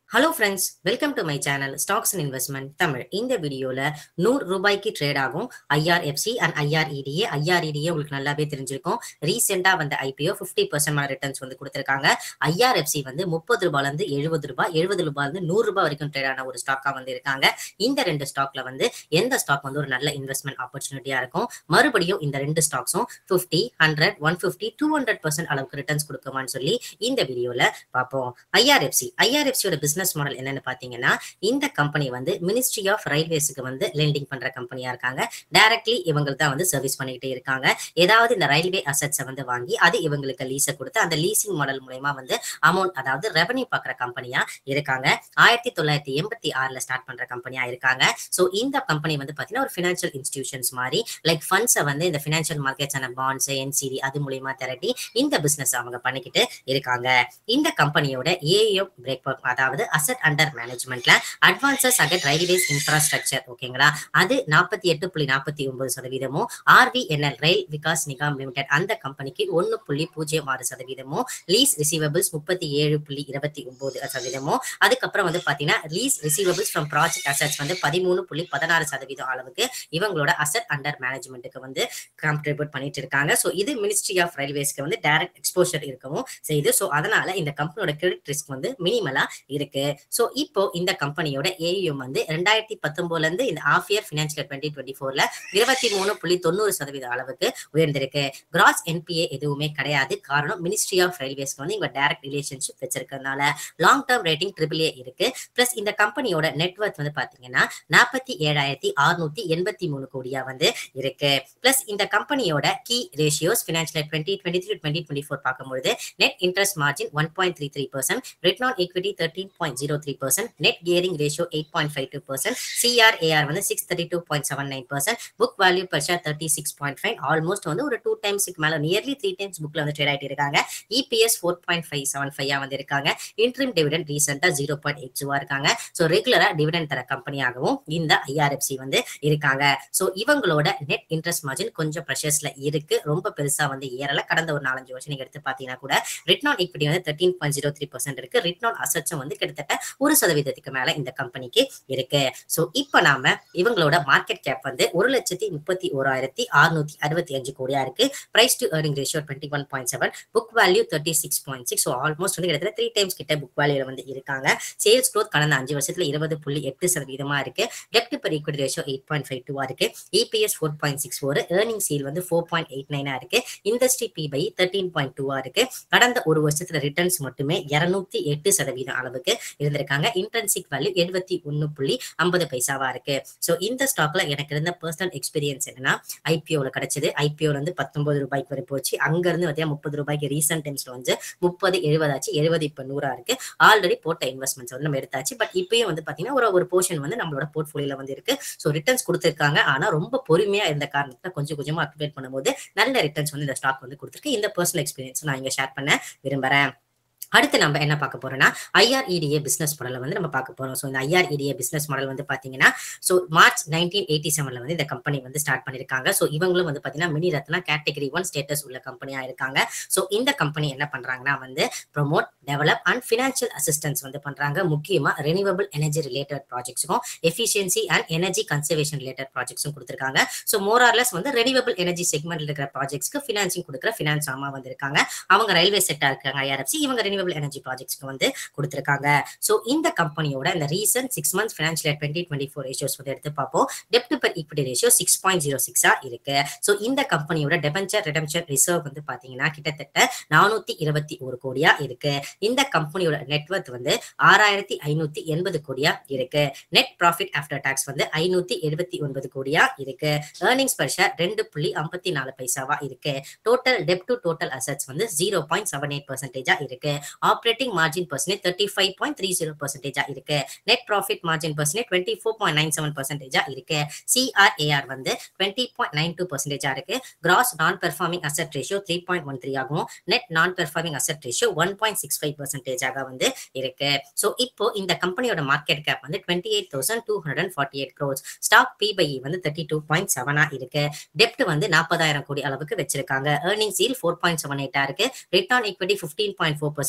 hello friends welcome to my channel stocks and investment Tamil இந்த வீடியோல நூறு ரூபாய்க்கு ட்ரேட் ஆகும் ஐஆர்எஃப்சி அண்ட் ஐஆர்இடிஏ ஐஆர்இடிஏ உங்களுக்கு நல்லாவே தெரிஞ்சிருக்கும் ரீசெண்டா வந்த ஐபிஓ ஃபிஃப்டி பர்சன்ட் ரிட்டர்ன்ஸ் வந்து கொடுத்துருக்காங்க ஐஆர்எஃப்சி வந்து முப்பது ரூபாயில இருந்து எழுபது ரூபாய் எழுபது ரூபாயில இருந்து நூறு ரூபாய் வரைக்கும் ட்ரேட் ஆன ஒரு ஸ்டாக்கா வந்து இருக்காங்க இந்த ரெண்டு ஸ்டாக்ல வந்து எந்த ஸ்டாக் வந்து ஒரு நல்ல இன்வெஸ்ட்மெண்ட் ஆப்பர்ச்சுனிட்டியா இருக்கும் மறுபடியும் இந்த ரெண்டு ஸ்டாக்ஸும் fifty hundred one fifty two hundred percent அளவுக்கு ரிட்டர்ன்ஸ் கொடுக்குமான்னு சொல்லி இந்த வீடியோல பார்ப்போம் ஐஆர்எஃப்சி ஐஆர்எஃப்சியோட பிசினஸ் மாடல் என்னன்னு பாத்தீங்கன்னா இந்த கம்பெனி வந்து மினிஸ்ட்ரி ஆஃப் ரயில்வேஸ்க்கு வந்து லெண்டிங் பண்ற கம்பெனியா இருக்காங்க டைரக்ட்லி இவங்க தான் வந்து சர்வீஸ் பண்ணிக்கிட்டே இருக்காங்க ஏதாவது இந்த ரயில்வே அசட்ஸை வந்து வாங்கி அது இவங்களுக்கு லீஸை கொடுத்து அந்த லீசிங் மாடல் மூலயமா வந்து அமௌண்ட் அதாவது ரெவன்யூ பாக்குற கம்பெனியா இருக்காங்க ஆயிரத்தி தொள்ளாயிரத்தி எண்பத்தி ஆறுல ஸ்டார்ட் பண்ற கம்பெனியா இருக்காங்க ஸோ இந்த கம்பெனி வந்து பாத்தீங்கன்னா ஒரு ஃபினான்ஷியல் இன்ஸ்டிடியூஷன்ஸ் மாதிரி லைக் ஃபண்ட்ஸை வந்து இந்த ஃபினான்ஷியல் மார்க்கெட்ஸ் ஆன பாண்ட்ஸ் என்சிடி அது மூலியமா திரட்டி இந்த பிசினஸ் அவங்க பண்ணிக்கிட்டு இருக்காங்க இந்த கம்பெனியோட ஏஎம் பிரேக் அதாவது அசட் அண்டர் மேனேஜ்மெண்ட்ல அட்வான்சஸ் அகட் ரயில்வேஸ் இன்ஃப்ராஸ்ட்ரக்சர் ஓகேங்களா அது நாற்பத்தி எட்டு புள்ளி நாற்பத்தி ஒன்பது சதவீதமும் ஆர்விஎன்எல் ரயில் விகாஸ் நிகாம் லிமிடெட் அந்த கம்பெனிக்கு ஒன்னு புள்ளி பூஜ்ஜியம் ஆறு சதவீதமும் லீஸ் ரிசீவபிள்ஸ் முப்பத்தி ஏழு புள்ளி இருபத்தி ஒன்பது சதவீதமும் அதுக்கப்புறம் வந்து பாத்தீங்கன்னா lease receivables from project assets வந்து பதிமூணு புள்ளி பதினாறு சதவீதம் அளவுக்கு இவங்களோட அசட் அண்டர் மேனேஜ்மெண்ட்டுக்கு வந்து கான்ட்ரிபியூட் பண்ணிட்டு இருக்காங்க ஸோ இது மினிஸ்ட்ரி ஆஃப் ரயில்வேஸ்க்கு வந்து டைரக்ட் எக்ஸ்போஷர் இருக்கவும் செய்யுது ஸோ அதனால இந்த கம்பெனியோட கிரெடிட் ரிஸ்க் வந்து மினிமலா இருக்கு ஸோ இப்போ இந்த கம்பெனியோட ஏயும் வந்து ரெண்டாயிரத்தி பத்தொன்பதுல இருந்து இந்த half year financial twenty twenty ஃபோர்ல இருபத்தி மூணு புள்ளி தொண்ணூறு சதவீத அளவுக்கு உயர்ந்திருக்கு கிராஸ் என்பிஏ எதுவுமே கிடையாது காரணம் மினிஸ்ட்ரி ஆஃப் ரயில்வேஸ்க்கு வந்து இவங்க டைரக்ட் ரிலேஷன்ஷிப் வச்சிருக்கிறதுனால long term rating triple A இருக்கு பிளஸ் இந்த கம்பெனியோட நெட்ஒர்க் வந்து பாத்தீங்கன்னா நாற்பத்தி ஏழாயிரத்தி அறுநூத்தி எண்பத்தி மூணு கோடியா வந்து இருக்கு பிளஸ் இந்த கம்பெனியோட key ratios financial twenty twenty three twenty twenty four பார்க்கும்போது net interest margin one point three three percent return on equity thirteen point zero three percent net gearing ratio eight point five two percent CRAR வந்து six thirty two point seven nine percent book value per share thirty six point five almost வந்து ஒரு two டைம்ஸ்க்கு மேல nearly three times புக்ல வந்து trade ஆயிட்டு இருக்காங்க EPS four point five seven five வந்து இருக்காங்க இன்ட்ரிம் டிவிடன் ரீசெண்டா ஜீரோ பாயிண்ட் எயிட் டூவா இருக்காங்க ஸோ ரெகுலரா டிவிடன் தர கம்பெனியாகவும் இந்த ஐஆர்எஃப்சி வந்து இருக்காங்க ஸோ இவங்களோட நெட் இன்ட்ரெஸ்ட் மார்ஜின் கொஞ்சம் ப்ரெஷர்ஸ்ல இருக்கு ரொம்ப பெருசா வந்து ஏறல கடந்த ஒரு நாலஞ்சு வருஷம் நீங்க எடுத்து பாத்தீங்கன்னா கூட ரிட்டர்ன் ஆன் ஈக்விட்டி வந்து thirteen point zero three percent இருக்கு ரிட்டர்ன் ஆன் அசட்ஸும் வந்து கிட்டத்தட்ட ஒரு சதவீதத்துக்கு மேல இந்த கம்பெனிக்கு இருக்கு ஸோ இப்போ நாம இவங்களோட மார்க்கெட் கேப் வந்து ஒரு லட்சத்தி முப்பத்தி ஓராயிரத்தி அறுநூத்தி அறுபத்தி அஞ்சு கோடியா இருக்கு price to earning ratio twenty one point seven book value thirty six point six so almost வந்து கிட்டத்தட்ட த்ரீ டைம்ஸ் கிட்ட புக் வேல்யூல வந்து இருக்காங்க சேல்ஸ் க்ரோத் கடந்த அஞ்சு வருஷத்துல இருபது புள்ளி எட்டு சதவீதமா இருக்கு டெப்ட் per equity ratio eight point five டூவா இருக்கு EPS four point six four earning சீல் வந்து ஃபோர் பாயிண்ட் எயிட் நைனா இருக்கு industry P by thirteen point டூவா இருக்கு கடந்த ஒரு வருஷத்துல ரிட்டர்ன்ஸ் மட்டுமே இருநூத்தி எட்டு சதவீதம் அளவுக்கு இருந்திருக்காங்க இன்டர்ன்சிக் வேல்யூ எழுபத்தி ஒன்னு புள்ளி ஐம்பது பைசாவா இருக்கு ஸோ இந்த ஸ்டாக்ல எனக்கு இருந்த பர்சனல் எக்ஸ்பீரியன்ஸ் என்னன்னா ஐபிஓல கிடைச்சது ஐபிஓல இருந்து பத்தொன்பது ரூபாய்க்கு வரை போச்சு அங்க இருந்து பார்த்தீங்கன்னா முப்பது ரூபாய்க்கு ரீசெண்ட் டைம்ஸ்ல வந்து முப்பது எழுபதாச்சு எழுபது இப்ப நூறா இருக்கு ஆல்ரெடி போட்ட இன்வெஸ்ட்மெண்ட்ஸ் வந்து நம்ம எடுத்தாச்சு பட் இப்பயும் வந்து பாத்தீங்கன்னா ஒரு ஒரு போர்ஷன் வந்து நம்மளோட போர்ட்ஃபோலியோல வந்து இருக்கு ஸோ ரிட்டர்ன்ஸ் கொடுத்துருக்காங்க ஆனா ரொம்ப பொறுமையா இருந்த காரணத்தை கொஞ்சம் கொஞ்சமா அக்டிவேட் பண்ணும்போது நல்ல ரிட்டர்ன்ஸ் வந்து இந்த ஸ்டாக் வந்து கொடுத்துருக்கு இந்த பர்சனல் எக்ஸ்பீரியன்ஸ் நான் இங்க ஷேர் பண்ண விரும்புறேன் அடுத்து நம்ம என்ன பார்க்க போறோம்னா ஐஆர்இடிஏ பிசினஸ் மாடலை வந்து நம்ம பார்க்க போறோம் ஸோ இந்த ஐஆர்இடிஏ பிசினஸ் மாடல் வந்து பாத்தீங்கன்னா ஸோ மார்ச் நைன்டீன் எயிட்டி செவன்ல வந்து இந்த கம்பெனி வந்து ஸ்டார்ட் பண்ணிருக்காங்க ஸோ இவங்களும் வந்து பாத்தீங்கன்னா mini Ratna category one status உள்ள கம்பெனியா இருக்காங்க ஸோ இந்த கம்பெனி என்ன பண்றாங்கன்னா வந்து promote develop and financial assistance வந்து பண்றாங்க முக்கியமா ரெனியூவபிள் எனர்ஜி ரிலேட்டட் ப்ராஜெக்ட்ஸுக்கும் efficiency and energy conservation related ப்ராஜெக்ட்ஸும் கொடுத்துருக்காங்க ஸோ மோரார்லெஸ் வந்து ரெனியூவபிள் எனர்ஜி செக்மெண்ட்ல இருக்கிற ப்ராஜெக்ட்ஸ்க்கு ஃபினான்சிங் கொடுக்குற ஃபினான்ஸ் ஆமா வந்து இருக்காங்க அவங்க ரயில்வே செக்டா இருக்காங்க ஐஆர்எஃப்சி இவங்க ரெனியூவபிள் எனர்ஜி ப்ராஜெக்ட்ஸ்க்கு வந்து கொடுத்துருக்காங்க ஸோ இந்த கம்பெனியோட இந்த recent six months financial twenty twenty four ratios வந்து எடுத்து பார்ப்போம் டெப்ட் per equity ratio six point zero சிக்ஸா இருக்கு ஸோ இந்த கம்பெனியோட டெபென்ச்சர் ரிடம்ஷன் ரிசர்வ் வந்து பாத்தீங்கன்னா கிட்டத்தட்ட நானூத்தி இருபத்தி ஒரு கோடியா இருக்கு இந்த கம்பெனியோட நெட்ஒர்க் வந்து ஆறாயிரத்தி ஐநூத்தி எண்பது கோடியா இருக்கு நெட் ப்ராஃபிட் ஆஃப்டர் டாக்ஸ் வந்து ஐநூத்தி எழுபத்தி ஒன்பது கோடியா இருக்கு ஏர்னிங்ஸ் பர் ஷேர் ரெண்டு புள்ளி ஐம்பத்தி நாலு பைசாவா இருக்கு total debt to total assets வந்து ஜீரோ பாயிண்ட் செவன் எயிட் பர்சன்டேஜா இருக்கு operating margin percentage thirty five point three zero பர்சன்டேஜா இருக்கு net profit margin percentage twenty four point nine seven பர்சன்டேஜா இருக்கு சிஆர்ஏஆர் வந்து டுவெண்ட்டி பாயிண்ட் நைன் டூ பர்சன்டேஜா இருக்கு gross non performing asset ratio three point one three ஆகும் net non performing asset ratio one point six five பர்சன்டேஜாக வந்து இருக்கு so இப்போ இந்த கம்பெனியோட மார்க்கெட் கேப் வந்து twenty eight thousand two hundred forty eight crores stock PE வந்து தேர்ட்டி டூ பாயிண்ட் செவனா இருக்கு டெப்ட் வந்து நாற்பதாயிரம் கோடி அளவுக்கு வச்சிருக்காங்க ஏர்னிங் சீல் ஃபோர் பாயிண்ட் செவன் எயிட்டா இருக்கு return equity fifteen point four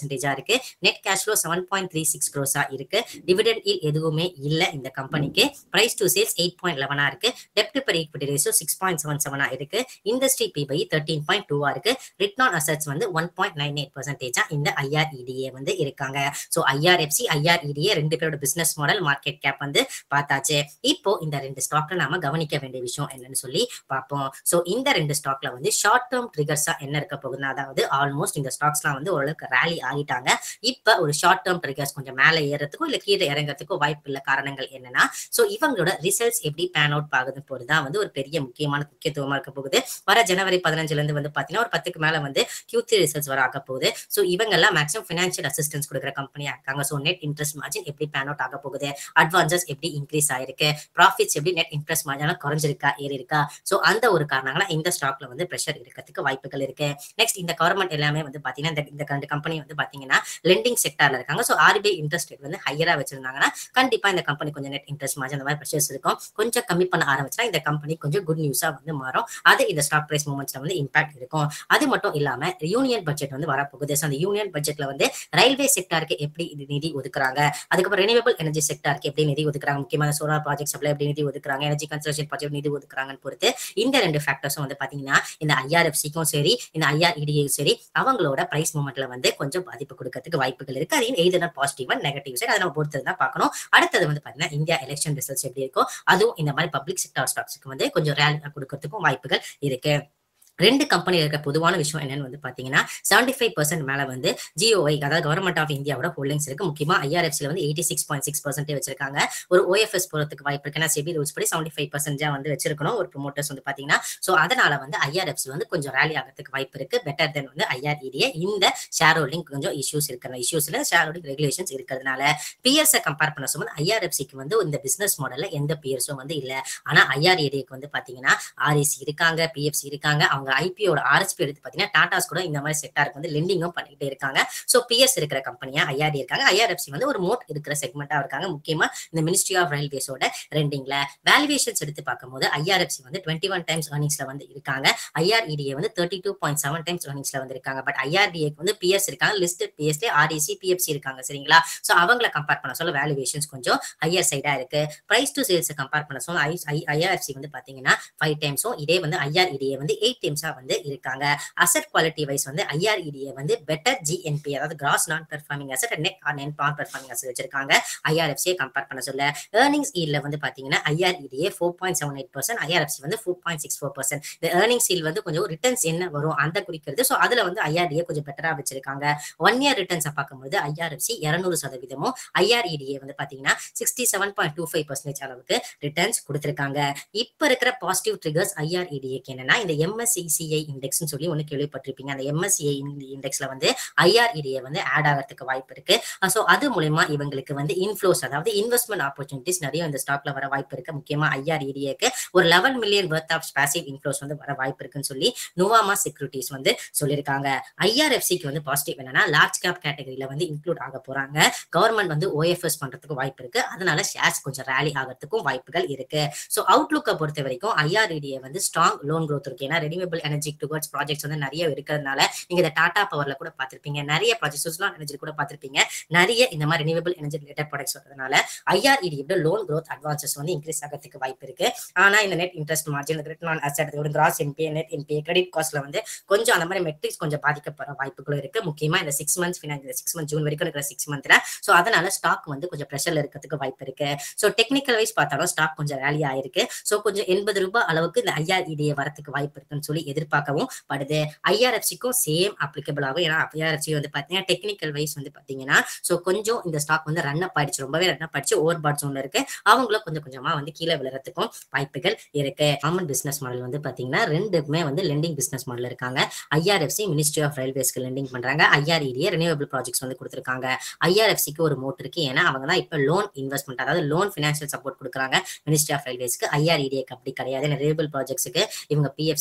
பர்சன்டேஜா இருக்கு net cash flow seven point three six க்ரோஸா இருக்கு டிவிடெண்ட் எதுவுமே இல்ல இந்த கம்பெனிக்கு price to sales eight point லெவனா இருக்கு டெப்ட் per equity ratio six point seven செவனா இருக்கு இண்டஸ்ட்ரி பிபை தேர்ட்டீன் பாயிண்ட் டூவா இருக்கு ரிட்டர்ன் ஆன் அசட்ஸ் வந்து ஒன் பாயிண்ட் நைன் எயிட் பர்சன்டேஜா இந்த ஐஆர்இடிஏ வந்து இருக்காங்க ஸோ ஐஆர்எஃப்சி ஐஆர்இடிஏ ரெண்டு பேரோட பிசினஸ் மாடல் மார்க்கெட் கேப் வந்து பார்த்தாச்சு இப்போ இந்த ரெண்டு ஸ்டாக்ல நாம கவனிக்க வேண்டிய விஷயம் என்னன்னு சொல்லி பார்ப்போம் ஸோ இந்த ரெண்டு ஸ்டாக்ல வந்து ஷார்ட் டேர்ம் ட்ரிகர்ஸா என்ன இருக்க போகுதுன்னா அதாவது ஆல்மோஸ்ட் இந்த ஸ்டாக்ஸ்லாம் வந்து ஓரளவுக்கு ரேலி ஆகிட்டாங்க இப்ப ஒரு ஷார்ட் டேர்ம் ட்ரிகர்ஸ் கொஞ்சம் மேலே ஏறதுக்கும் இல்ல கீழே இறங்குறதுக்கும் வாய்ப்பு இல்ல காரணங்கள் என்னன்னா ஸோ இவங்களோட ரிசல்ட்ஸ் எப்படி பேன் அவுட் ஆகுது போதுதான் வந்து ஒரு பெரிய முக்கியமான முக்கியத்துவமா இருக்க போகுது வர ஜனவரி பதினஞ்சுல இருந்து வந்து பாத்தீங்கன்னா ஒரு பத்துக்கு மேல வந்து கியூ ரிசல்ட்ஸ் வர ஆக போகுது ஸோ இவங்க எல்லாம் மேக்ஸிமம் ஃபினான்ஷியல் அசிஸ்டன்ஸ் கொடுக்குற கம்பெனியா இருக்காங்க ஸோ நெட் இன்ட்ரெஸ்ட் மார்ஜின் எப்படி பேன் அவுட் ஆக போகுது அட்வான்சஸ் எப்படி இன்க்ரீஸ் ஆயிருக்கு ப்ராஃபிட்ஸ் எப்படி நெட் இன்ட்ரெஸ்ட் மார்ஜின் குறைஞ்சிருக்கா ஏறி இருக்கா ஸோ அந்த ஒரு காரணங்களா இந்த ஸ்டாக்ல வந்து ப்ரெஷர் இருக்கிறதுக்கு வாய்ப்புகள் இருக்கு நெக்ஸ்ட் இந்த கவர்மெண்ட் எல்லாமே வந்து பாத்தீங்கன்னா இந்த- இந்த ரெண்டு கம்பெனி வந்து பாத்தீங்கன்னா லெண்டிங் செக்டார்ல இருக்காங்க ஸோ ஆர்பிஐ இன்ட்ரெஸ்ட் ரேட் வந்து ஹையரா வச்சிருந்தாங்கன்னா கண்டிப்பா இந்த கம்பெனி கொஞ்சம் நெட் இன்ட்ரெஸ்ட் மார்ஜின் அந்த மாதிரி ப்ரெஷர்ஸ் இருக்கும் கொஞ்சம் கம்மி பண்ண ஆரம்பிச்சா இந்த கம்பெனி கொஞ்சம் குட் நியூஸா வந்து மாறும் அது இந்த ஸ்டாக் பிரைஸ் மூமெண்ட்ஸ்ல வந்து இம்பாக்ட் இருக்கும் அது மட்டும் இல்லாம யூனியன் பட்ஜெட் வந்து வரப்போகுது ஸோ அந்த யூனியன் பட்ஜெட்ல வந்து ரயில்வே செக்டாருக்கு எப்படி இது நிதி ஒதுக்குறாங்க அதுக்கப்புறம் ரெனியூவபிள் எனர்ஜி செக்டாருக்கு எப்படி நிதி ஒதுக்குறாங்க முக்கியமான சோலார் ப்ராஜெக்ட்ஸ் எப்படி நிதி ஒதுக்குறாங்க எனர்ஜி கன்ஸ்ட்ரக்ஷன் ப்ராஜெக்ட் நிதி ஒதுக்குறாங்கன்னு பொறுத்து இந்த ரெண்டு ஃபேக்டர்ஸும் வந்து பாத்தீங்கன்னா இந்த ஐஆர்எஃப்சிக்கும் சரி இந்த ஐஆர்இடியும் சரி அவங்களோட பிரைஸ் மூமெண்ட்ல வந்து கொஞ்சம் பாதிப்பு கொடுக்கறதுக்கு வாய்ப்புகள் இருக்கு அதையும் either positive and negative side அதை நம்ம பொறுத்து தான் பார்க்கணும் அடுத்தது வந்து பாத்தீங்கன்னா இந்தியா எலெக்ஷன் ரிசல்ட்ஸ் எப்படி இருக்கோ அதுவும் இந்த மாதிரி பப்ளிக் செக்டார் ஸ்டாக்ஸ்க்கு வந்து கொஞ்சம் ரேலி கொடுக்கறதுக்கும் வாய்ப்புகள் இருக்கு ரெண்டு கம்பெனி இருக்க பொதுவான விஷயம் என்னன்னு வந்து பாத்தீங்கன்னா செவன்டி ஃபைவ் பர்சன்ட் மேல வந்து ஜிஓஐ அதாவது கவர்மெண்ட் ஆஃப் இந்தியாவோட ஹோல்டிங்ஸ் இருக்கு முக்கியமா ஐஆர்எஃப்சில வந்து eighty six point six percent வச்சிருக்காங்க ஒரு ஓஎஃப்எஸ் போறதுக்கு வாய்ப்பு இருக்கு ஏன்னா செபி ரூல்ஸ் படி செவன்டி ஃபைவ் பர்சன்டா வந்து வச்சிருக்கணும் ஒரு ப்ரொமோட்டர்ஸ் வந்து பாத்தீங்கன்னா சோ அதனால வந்து ஐஆர்எஃப்சி வந்து கொஞ்சம் ரேலி ஆகிறதுக்கு வாய்ப்பு இருக்கு பெட்டர் தென் வந்து ஐஆர்இடிஏ இந்த ஷேர் ஹோல்டிங் கொஞ்சம் இஷ்யூஸ் இருக்கிற இஷ்யூஸ்ல ஷேர் ஹோல்டிங் ரெகுலேஷன்ஸ் இருக்கிறதுனால பிஎர்ஸை கம்பேர் பண்ண சொல்லும்போது ஐஆர்எஃப்சிக்கு வந்து இந்த பிசினஸ் மாடல்ல எந்த பிஎர்ஸும் வந்து இல்ல ஆனா ஐஆர்ஏடிக்கு வந்து பாத்தீங்கன்னா ஆர்இசி இருக்காங்க பிஎஃப்சி இருக்காங்க அவங்க ஐபிஓட ஆர்எஸ்பி எடுத்து பாத்தீங்கன்னா டாடாஸ் கூட இந்த மாதிரி செக்டாருக்கு வந்து லெண்டிங்கும் பண்ணிக்கிட்டே இருக்காங்க சோ பிஎஸ் இருக்கிற கம்பெனியா ஐஆர்டி இருக்காங்க ஐஆர்எஃப்சி வந்து ஒரு மோட் இருக்கிற செக்மெண்டா இருக்காங்க முக்கியமா இந்த மினிஸ்ட்ரி ஆஃப் ரயில்வேஸோட ரெண்டிங்ல வேல்யூவேஷன்ஸ் எடுத்து பார்க்கும்போது ஐஆர்எஃப்சி வந்து டுவெண்ட்டி ஒன் டைம்ஸ் ஏர்னிங்ஸ்ல வந்து இருக்காங்க ஐஆர்இடிஏ வந்து thirty two point seven times ஏர்னிங்ஸ்ல வந்து இருக்காங்க பட் ஐஆர்டிஏக்கு வந்து பிஎஸ் இருக்காங்க லிஸ்டட் பிஎஸ்ல ஆர்இசி பிஎஃப்சி இருக்காங்க சரிங்களா சோ அவங்கள கம்பேர் பண்ண சொல்ல வேல்யூவேஷன்ஸ் கொஞ்சம் ஹையர் சைடா இருக்கு பிரைஸ் டு சேல்ஸ் கம்பேர் பண்ண சொல்ல ஐஆர்எஃப்சி வந்து பாத்தீங்கன்னா ஃபைவ் டைம்ஸும் இதே வந்து ஐஆர்இடிஏ வந்து எயிட் டைம்ஸா வந்து இருக்காங்க அசெட் குவாலிட்டி வைஸ் வந்து ஐஆர்இடிஏ வந்து பெட்டர் ஜிஎன்பி அதாவது gross non performing asset net net non performing asset வச்சிருக்காங்க ஐஆர்எஃப்சியை கம்பேர் பண்ண சொல்ல ஏர்னிங்ஸ் ஈல்ல வந்து பாத்தீங்கன்னா IREDA four point seven eight percent IRFC வந்து four point six four percent இந்த ஏர்னிங்ஸ் ஈல் வந்து கொஞ்சம் ரிட்டர்ன்ஸ் என்ன வரும் அந்த குறிக்கிறது ஸோ அதுல வந்து ஐஆர்டிஏ கொஞ்சம் பெட்டரா வச்சிருக்காங்க ஒன் இயர் ரிட்டர்ன்ஸை பார்க்கும்போது ஐஆர்எஃப்சி இருநூறு சதவீதமும் ஐஆர்இடிஏ வந்து பாத்தீங்கன்னா sixty seven point two five percentage அளவுக்கு ரிட்டர்ன்ஸ் கொடுத்திருக்காங்க இப்ப இருக்கிற பாசிட்டிவ் ட்ரிகர்ஸ் ஐஆர்இடிஏக்கு என்னன்னா இந்த எம்எஸ்சிசிஐ இண்டெக்ஸ்னு சொல்லி ஒன்று கேள்விப்பட்டிருப்பீங்க அந்த எம்எஸ்சிஐ இண்டெக்ஸ்ல வந்து ஐஆர்இடிஏ வந்து ஆட் ஆகிறதுக்கு வாய்ப்பு இருக்கு ஸோ அது மூலயமா இவங்களுக்கு வந்து இன்ஃப்ளோஸ் அதாவது இன்வெஸ்ட்மெண்ட் ஆப்பர்ச்சுனிட்டிஸ் நிறைய இந்த ஸ்டாக்ல வர வாய்ப்பு இருக்கு முக்கியமா ஐஆர்இடிஏக்கு ஒரு eleven million worth of passive inflows வந்து வர வாய்ப்பு இருக்குன்னு சொல்லி நுவாமா செக்யூரிட்டிஸ் வந்து சொல்லியிருக்காங்க ஐஆர்எஃப்சிக்கு வந்து பாசிட்டிவ் என்னன்னா லார்ஜ் கேப் கேட்டகரியில வந்து இன்க்ளூட் ஆக போறாங்க கவர்மெண்ட் வந்து ஓஎஃப்எஸ் பண்றதுக்கு வாய்ப்பு இருக்கு அதனால ஷேர்ஸ் கொஞ்சம் ரேலி ஆகிறதுக்கும் வாய்ப்புகள் இருக்கு ஸோ அவுட்லுக்கை பொறுத்த வரைக்கும் ஐஆர்இடிஏ வந்து ஸ்ட்ராங் லோன் growth இருக்கு ஏன்னா ரெனியூவபிள் எனர்ஜி டுவர்ட்ஸ் ப்ராஜெக்ட்ஸ் வந்து நிறைய இருக்கிறதுனால நீங்க இந்த டாடா பவர்ல கூட பார்த்திருப்பீங்க நிறைய ப்ராஜெக்ட்ஸ் எனர்ஜி கூட பார்த்திருப்பீங்க நிறைய இந்த மாதிரி ரெனியூவபிள் எனர்ஜி ரிலேட்டட் ப்ராடக்ட்ஸ் வரதுனால ஐஆர்இடியோட லோன் growth அட்வான்சஸ் வந்து இன்க்ரீஸ் ஆகிறதுக்கு வாய்ப்பு இருக்கு ஆனா இந்த net interest margin return on asset gross NPA net NPA credit காஸ்ட்ல வந்து கொஞ்சம் அந்த மாதிரி மெட்ரிக்ஸ் கொஞ்சம் பாதிக்கப்படுற வாய்ப்புகளும் இருக்கு முக்கியமா இந்த six months finance six month June வரைக்கும் இருக்கிற சிக்ஸ் மந்த்ல சோ அதனால ஸ்டாக் வந்து கொஞ்சம் ப்ரெஷர்ல இருக்கிறதுக்கு வாய்ப்பு இருக்கு சோ டெக்னிக்கல் வைஸ் பார்த்தாலும் ஸ்டாக் கொஞ்சம் ரேலி ஆயிருக்கு சோ கொஞ்சம் எண்பது ரூபாய் அளவுக்கு இந்த ஐஆர்இடிஏ வரதுக்கு வாய்ப்பு இருக்குன்னு சொல்லி எதிர்பார்க்கவும் படுது ஐஆர்எஃப்சிக்கும் சேம் அப்ளிகபிள் ஆகும் ஏன்னா ஐஆர்எஃப்சி வந்து பாத்தீங்கன்னா டெக்னிக்கல் வைஸ் வந்து பாத்தீங்கன்னா சோ கொஞ்சம் இந்த ஸ்டாக் வந்து ரன் அப் ஆயிடுச்சு ரொம்பவே ரன் அப் ஆயிடுச்சு ஓவர் பாட் ஜோன்ல இருக்கு அவங்களும் கொஞ்சம் கொஞ்சமா வந்து கீழே விழுறதுக்கும் வாய்ப்புகள் இருக்கு காமன் பிசினஸ் மாடல் வந்து பாத்தீங்கன்னா ரெண்டுமே வந்து லெண்டிங் பிசினஸ் மாடல் இருக்காங்க ஐஆர்எஃப்சி மினிஸ்ட்ரி ஆஃப் ரயில்வேஸ்க்கு லெண்டிங் பண்றாங்க ஐஆர்இடிஏ ரெனியூவபிள் ப்ராஜெக்ட்ஸ் வந்து கொடுத்துருக்காங்க ஐஆர்எஃப்சிக்கு ஒரு மோட் இருக்கு ஏன்னா அவங்க தான் இப்போ லோன் இன்வெஸ்ட்மெண்ட் அதாவது லோன் ஃபினான்ஷியல் சப்போர்ட் கொடுக்குறாங்க மினிஸ்ட்ரி ஆஃப் ரயில்வேஸ்க்கு ஐஆர்இடிஏக்கு அப்படி கிடையாது ரெனியூவபிள் ப்ராஜெக்ட்ஸ்க்கு இவங்க பிஎஃப்சி இருக்காங்க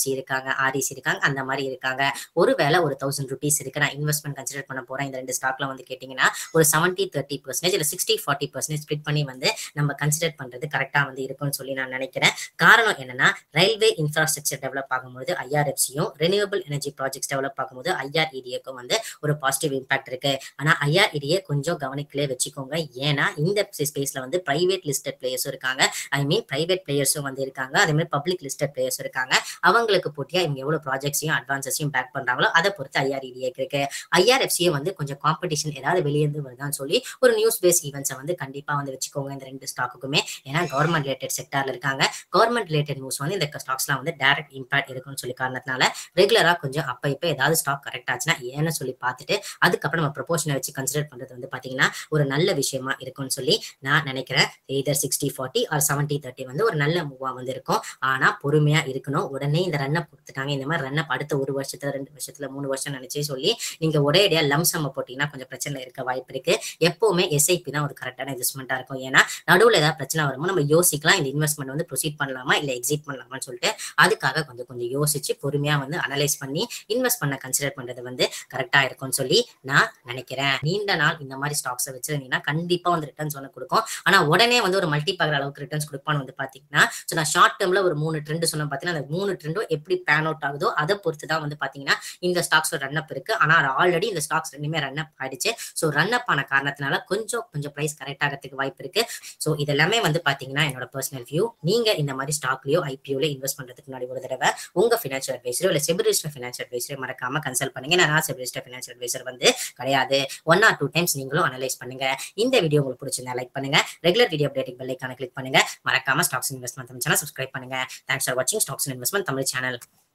இருக்காங்க ஆர்இசி இருக்காங்க அந்த மாதிரி இருக்காங்க ஒருவேளை ஒரு தௌசண்ட் ருபீஸ் இருக்கு நான் இன்வெஸ்ட்மெண்ட் கன்சிடர் பண்ண போறேன் இந்த ரெண்டு ஸ்டாக்ல வந்து கேட்டீங்கன்னா ஒரு செவன்டி தேர்ட்டி பர்சன்டேஜ் இல்லை சிக்ஸ்டி ஃபார்ட்டி பர்சன்டேஜ் ஸ்பிட் பண்ணி வந்து நம்ம கன்சிடர் பண்றது கரெக்டா வந்து இருக்கும்னு சொல்லி நான் நினைக்கிறேன் காரணம் என்னன்னா ரயில்வே இன்ஃப்ராஸ்ட்ரக்சர் டெவலப் ஆகும்போது ஐஆர்எஃப்சியும் ரெனியூவபிள் எனர்ஜி ப்ராஜெக்ட்ஸ் டெவலப் ஆகும்போது ஐஆர்இடிஏக்கும் வந்து ஒரு பாசிட்டிவ் இம்பாக்ட் இருக்கு ஆனா ஐஆர்இடிஏ கொஞ்சம் கவனிக்கலே வச்சுக்கோங்க ஏன்னா இந்த ஸ்பேஸ்ல வந்து பிரைவேட் லிஸ்டட் பிளேயர்ஸும் இருக்காங்க ஐ மீன் பிரைவேட் பிளேயர்ஸும் வந்து இருக்காங்க அதே மாதிரி பப்ளிக் லிஸ்டட் பிளேயர்ஸ் இருக்காங்க அவங்களுக்கு போட்டியா இவங்க எவ்வளவு ப்ராஜெக்ட்ஸையும் அட்வான்சஸையும் பேக் பண்றாங்களோ அதை பொறுத்து ஐஆர்இடிஏக்கு இருக்கு ஐஆர்எஃப்சியை வந்து கொஞ்சம் காம்படிஷன் ஏதாவது வெளியேந்து வருதான்னு சொல்லி ஒரு நியூஸ் பேஸ் ஈவெண்ட்ஸை வந்து கண்டிப்பா வந்து வச்சுக்கோங்க இந்த ரெண்டு ஸ்டாக்குக்குமே ஏன்னா கவர்மெண்ட் ரிலேட்டட் செக்டார்ல இருக்காங்க கவர்மெண்ட் ரிலேட்டட் நியூஸ் வந்து இந்த ஸ்டாக்ஸ்லாம் வந்து டைரக்ட் இம்பாக்ட் இருக்குன்னு சொல்லி காரணத்தினால ரெகுலரா கொஞ்சம் அப்ப இப்ப ஏதாவது ஸ்டாக் கரெக்ட் ஆச்சுன்னா ஏன்னு சொல்லி பார்த்துட்டு அதுக்கப்புறம் நம்ம ப்ரொபோஷனை வச்சு கன்சிடர் பண்றது வந்து பாத்தீங்கன்னா ஒரு நல்ல விஷயமா இருக்கும்னு சொல்லி நான் நினைக்கிறேன் either sixty forty or seventy thirty வந்து ஒரு நல்ல மூவா வந்து இருக்கும் ஆனா பொறுமையா இருக்கணும் உடனே இந்த ரன்னை கொடுத்துட்டாங்க இந்த மாதிரி ரன்னை அடுத்த ஒரு வருஷத்துல ரெண்டு வருஷத்துல மூணு வருஷம் நினைச்சே சொல்லி நீங்க ஒரே இடையா லம்சம் போட்டீங்கன்னா கொஞ்சம் பிரச்சனை இருக்க வாய்ப்பு இருக்கு எப்பவுமே எஸ்ஐபி தான் ஒரு கரெக்டான இன்வெஸ்ட்மெண்டா இருக்கும் ஏன்னா நடுவுல ஏதாவது பிரச்சனை வரும்போது நம்ம யோசிக்கலாம் இந்த இன்வெஸ்ட்மெண்ட் வந்து ப்ரொசீட் பண்ணலாமா இல்ல எக்ஸிட் பண்ணலாமான்னு சொல்லிட்டு அதுக்காக கொஞ்சம் கொஞ்சம் யோசிச்சு பொறுமையா வந்து அனலைஸ் பண்ணி இன்வெஸ்ட் பண்ண கன்சிடர் பண்றது வந்து கரெக்டா இருக்கும்னு சொல்லி நான் நினைக்கிறேன் நீண்ட நாள் இந்த மாதிரி ஸ்டாக்ஸை வச்சிருந்தீங்கன்னா கண்டிப்பா வந்து ரிட்டர்ன்ஸ் வந்து கொடுக்கும் ஆனா உடனே வந்து ஒரு மல்டி பாக்குற அளவுக்கு ரிட்டர்ன்ஸ் கொடுப்பான்னு வந்து பாத்தீங்கன்னா ஸோ நான் ஷார்ட் டேர்ம்ல ஒரு மூணு ட்ரெண்ட் சொன்ன பாத்தீங்கன்னா அந்த மூணு ட்ரெண்டும் எப்படி பேன் அவுட் ஆகுதோ அதை பொறுத்து தான் வந்து பாத்தீங்கன்னா இந்த ஸ்டாக்ஸ் ரன் அப் இருக்கு ஆனா ஆல்ரெடி இந்த ஸ்டாக்ஸ் ரெண்டுமே ரன் அப் ஆயிடுச்சு ஸோ ரன் அப் ஆன காரணத்தினால கொஞ்சம் கொஞ்சம் பிரைஸ் கரெக்ட் ஆகிறதுக்கு வாய்ப்பு இருக்கு ஸோ இதெல்லாமே வந்து பாத்தீங்கன்னா என்னோட பர்சனல் வியூ நீங்க இந்த மாதிரி ஸ்டாக்லயோ ஐபிஓல இன்வெஸ்ட் பண்றதுக்கு முன்னாடி ஒரு தடவை உங்க ஃபினான்ஷியல் அட்வைசரோ இல்ல செபிரிஸ்டர் ஃபினான்ஷியல் அட்வைசரோ மறக்காம கன்சல்ட் பண்ணுங்க நான் செபிரிஸ்டர் ஃபினான்ஷியல் அட்வைசர் வந்து கிடையாது ஒன் ஆர் டூ டைம்ஸ் நீங்களும் அனலைஸ் பண்ணுங்க இந்த வீடியோ உங்களுக்கு பிடிச்சிருந்தா லைக் பண்ணுங்க ரெகுலர் வீடியோ அப்டேட்டிங் பெல்லைக்கான கிளிக் பண்ணுங்க மறக்காம stocks investment Tamil channel subscribe பண்ணுங்க தேங்க்ஸ் ஃபார் வாட்சிங் ஸ்டாக்ஸ் இன்வெஸ்ட்மெண்ட் தமிழ் சேனல்